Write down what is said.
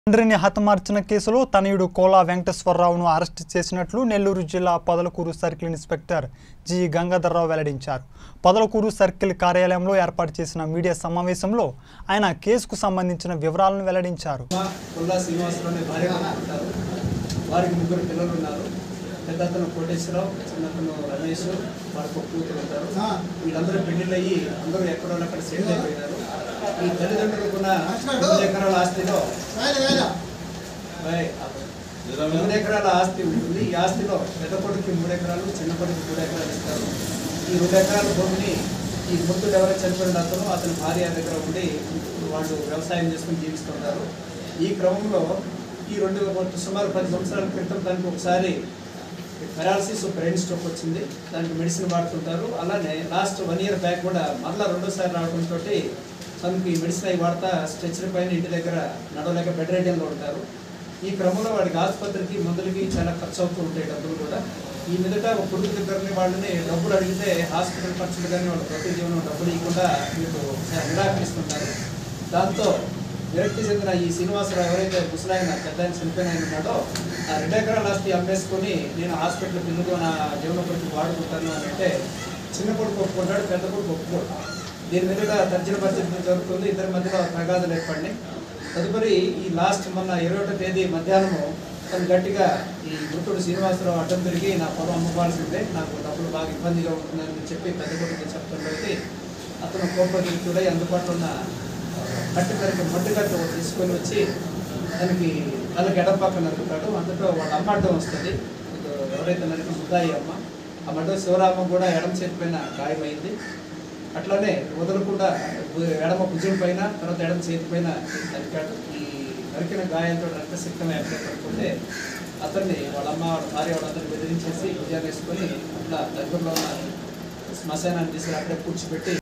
తండ్రిని హతమార్చిన కేసులో తనయుడు కోలా వెంకటేశ్వరరావును అరెస్టు చేసినట్లు నెల్లూరు జిల్లా Podalakur circle inspector G Gangadhar Rao వెల్లడించారు పొదలకూరు సర్కిల్ కార్యాలయంలో ఏర్పాటు చేసిన మీడియా సమావేశంలో ఆయన కేసుకు సంబంధించిన వివరాలను వెల్లడించారు కొల్లా శ్రీనివాసరావు అనే భార్య ఉంటారు వారికి ముగ్గురు పిల్లలు ఉన్నారు పెద్ద అతను కోటేశ్వరరావు చిన్న అతను రమేష్ వారికి ఒక కూతురు ఉంటారు వీళ్ళందరూ పెళ్లిళ్ళు అయ్యి అందరూ ఎక్కడో అక్కడ సెటిల్ అయిపోయినారు ఈ తల్లిదండ్రులకున్న మూడు ఎకరాల ఆస్తిలో బాయ్. మూడు ఎకరాల ఆస్తి ఉంటుంది ఈ ఆస్తిలో పెద్ద కొడుకు మూడు ఎకరాలు చిన్న కొడుకు మూడు ఎకరాలు ఇస్తారు ఈ రెండు ఎకరాల భూమిని ఈ ముద్దుడు ఎవరైతే చనిపోయిన అతను అతని భార్య దగ్గర ఉండి వాళ్ళు వ్యవసాయం చేసుకుని జీవిస్తుంటారు ఈ క్రమంలో ఈ రెండు సుమారు పది సంవత్సరాల క్రితం దానికి ఒకసారి పెరాలసిస్ బ్రెయిన్ స్ట్రోక్ వచ్చింది దానికి మెడిసిన్ వాడుతుంటారు అలానే లాస్ట్ వన్ ఇయర్ బ్యాక్ కూడా మళ్ళీ రెండోసారి రావడంతో తనకి మెడిసిన్ అవి వాడతా స్ట్రెచర్ పైన ఇంటి దగ్గర నడవలేక బెడ్ రెడీలో ఉంటారు ఈ క్రమంలో వాడికి ఆసుపత్రికి మందులకి చాలా ఖర్చు అవుతూ ఉంటాయి డబ్బులు కూడా ఈ మీదట ఒక కొడుకు దగ్గరని వాళ్ళని డబ్బులు అడిగితే హాస్పిటల్ ఖర్చులు కానీ వాళ్ళ ప్రతి జీవనం డబ్బులు ఇవ్వకుండా వీళ్ళు నిరాకరిస్తుంటారు దాంతో విరక్తి చెందిన ఈ శ్రీనివాసరావు ఎవరైతే ముసలాయన పెద్ద ఆయన చనిపోయిన ఆయన ఉన్నాడో ఆ రెండు ఎకరాల ఆస్తి అమ్మేసుకొని నేను హాస్పిటల్ బిల్లుగా నా జీవన కొడుకు వాడుకుంటాను అని అంటే చిన్న కొడుకు ఒప్పుకుంటాడు పెద్ద కొడుకు ఒప్పుకోడు దీని మీద తర్జన పరిస్థితి జరుగుతుంది ఇద్దరి మధ్యలో తగాదాలు ఏర్పడినాయి తదుపరి ఈ లాస్ట్ మొన్న ఇరవై ఒకటో తేదీ మధ్యాహ్నము తను గట్టిగా ఈ మృతుడు శ్రీనివాసరావు అడ్డం తిరిగి నా పొలం అమ్ముకోవాల్సిందే నాకు డబ్బులు బాగా ఇబ్బందిగా ఉంటుందని చెప్పి పెద్ద కొడుకు చెప్తుండేది అతను కోపదితుడై అందుబాటులో ఉన్న కట్టు కరికి మట్టి కట్టు ఒకటి తీసుకొని వచ్చి దానికి తనకి ఎడం పక్కన నరుకుతాడు అందులో వాళ్ళ అమ్మ అడ్డం వస్తుంది ఇది ఎవరైతే నరికి ముద్దాయి అమ్మ ఆ మడ్డ శివరామ కూడా ఎడమ చేతి పైన గాయమైంది అట్లానే వదలకుండా భు- ఎడమ భుజం పైన తర్వాత ఎడమ చేతి పైన నరికాడు ఈ నరికిన గాయంతో రక్తసిక్తం ఏర్పడుతుంటే అతన్ని వాళ్ళ అమ్మ వాళ్ళ భార్య వాళ్ళందరూ బెదిరించేసి భుజాన్ని వేసుకొని అట్లా దగ్గరలో ఉన్న శ్మశానాన్ని తీసుకుని అక్కడే కూర్చోబెట్టి